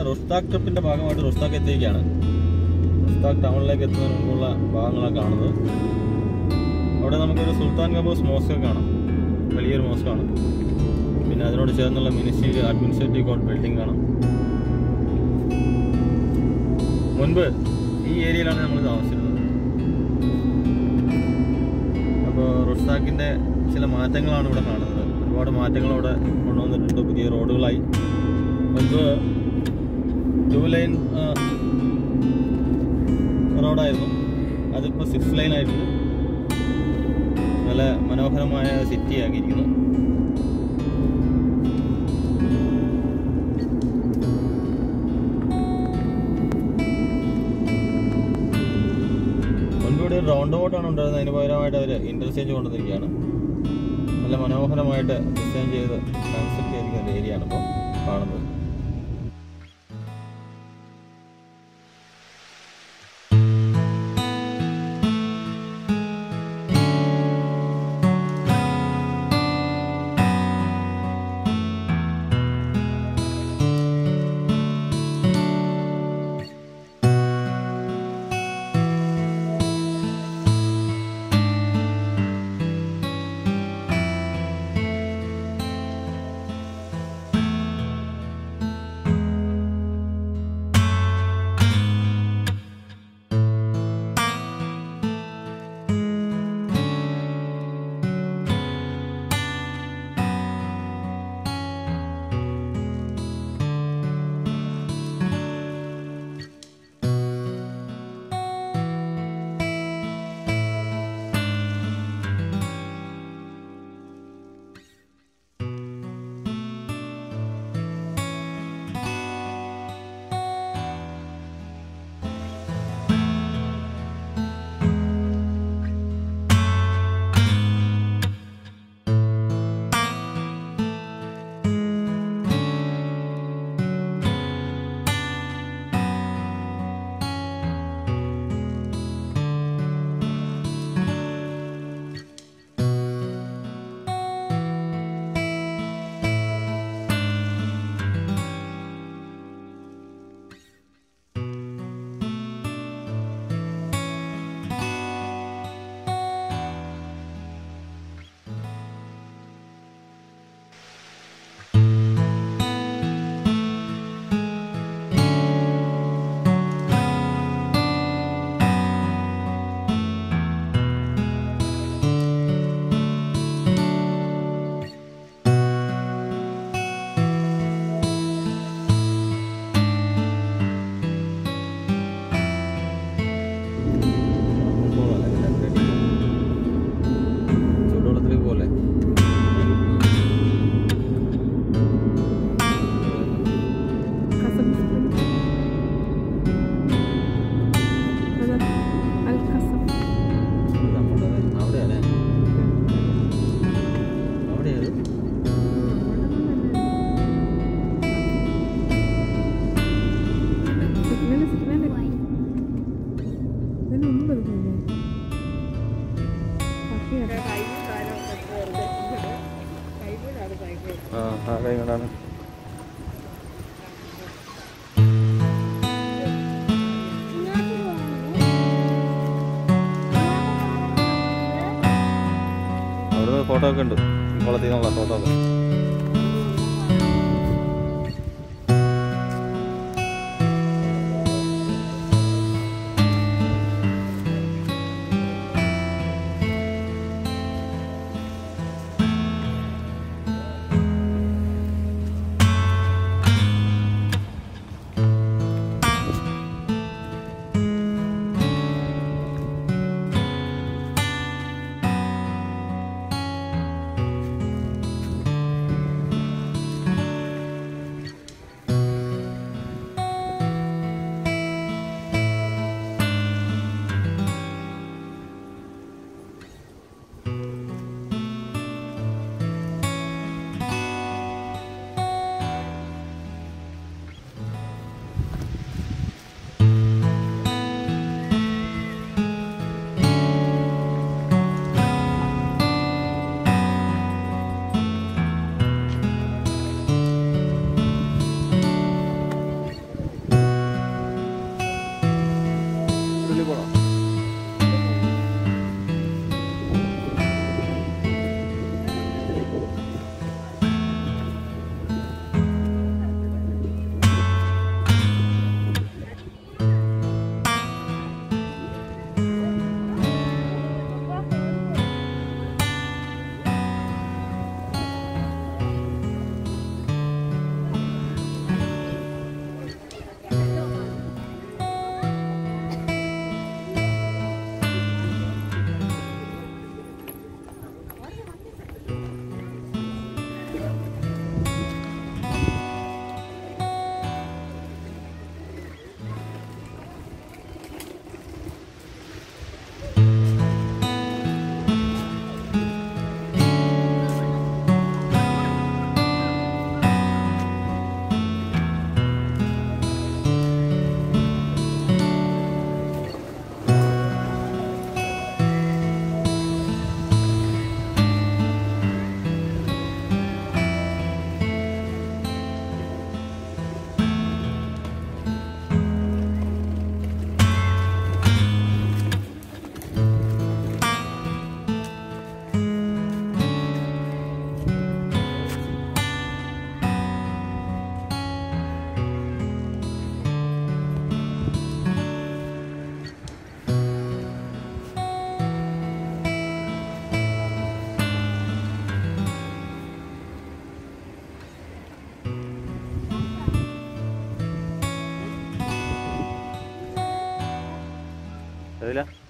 Rustaq ട്രിപ്പിന്റെ ഭാഗമായിട്ട് Rustaq എത്തിയിരിക്കുകയാണ് Rustaq ടൗണിലേക്ക് എത്തുന്നതിന് മുമ്പുള്ള ഭാഗങ്ങളാണ് കാണുന്നത് അവിടെ നമുക്കൊരു സുൽത്താൻ കബൂസ് മോസ്ക് കാണാം വലിയൊരു മോസ്കാണ് പിന്നെ അതിനോട് ചേർന്നുള്ള മിനിസ്ട്രി അഡ്മിനിസ്ട്രേറ്റീവ് കോർട്ട് ബിൽഡിംഗ് കാണാം മുൻപ് ഈ ഏരിയയിലാണ് നമ്മൾ താമസിച്ചിരുന്നത് അപ്പോൾ റുസ്താഖിൻ്റെ ചില മാറ്റങ്ങളാണ് ഇവിടെ കാണുന്നത് ഒരുപാട് മാറ്റങ്ങൾ അവിടെ കൊണ്ടുവന്നിട്ടുണ്ട് പുതിയ റോഡുകളായി മുൻപ് ടു ലൈൻ റോഡായിരുന്നു അതിപ്പോൾ സിക്സ് ലൈൻ ആയിട്ടുണ്ട് നല്ല മനോഹരമായ സിറ്റി ആക്കിയിരിക്കുന്നു മുൻപ് ഇവിടെ ഒരു റൗണ്ട് ബോട്ടാണ് ഉണ്ടായിരുന്നത് അതിന് പകരമായിട്ട് അവർ ഇന്റർചേഞ്ച് കൊണ്ടുവന്നിരിക്കുകയാണ് നല്ല മനോഹരമായിട്ട് ഡിസൈൻ ചെയ്ത് കൺസെപ്റ്റ് ചെയ്തിരിക്കുന്ന ഒരു ഏരിയ ആണ് ഇപ്പോൾ കാണുന്നത് ചൂടുവെള്ളത്തിലേക്ക് പോലെ Casa Muslim. هذا القصب അവിടെയല്ലേ അവിടെയത് سكنانة سكنانة ഇതിന് മുമ്പ് എടുക്കില്ലേ? പട്ടിയാണ്. ആ ആ കൈ കൊണ്ടാണ് അവിടുന്ന് ഫോട്ടോ ഒക്കെ ഉണ്ട് കുളത്തിൽ നിന്നുള്ള ഫോട്ടോ ഒക്കെ അറിയില്ല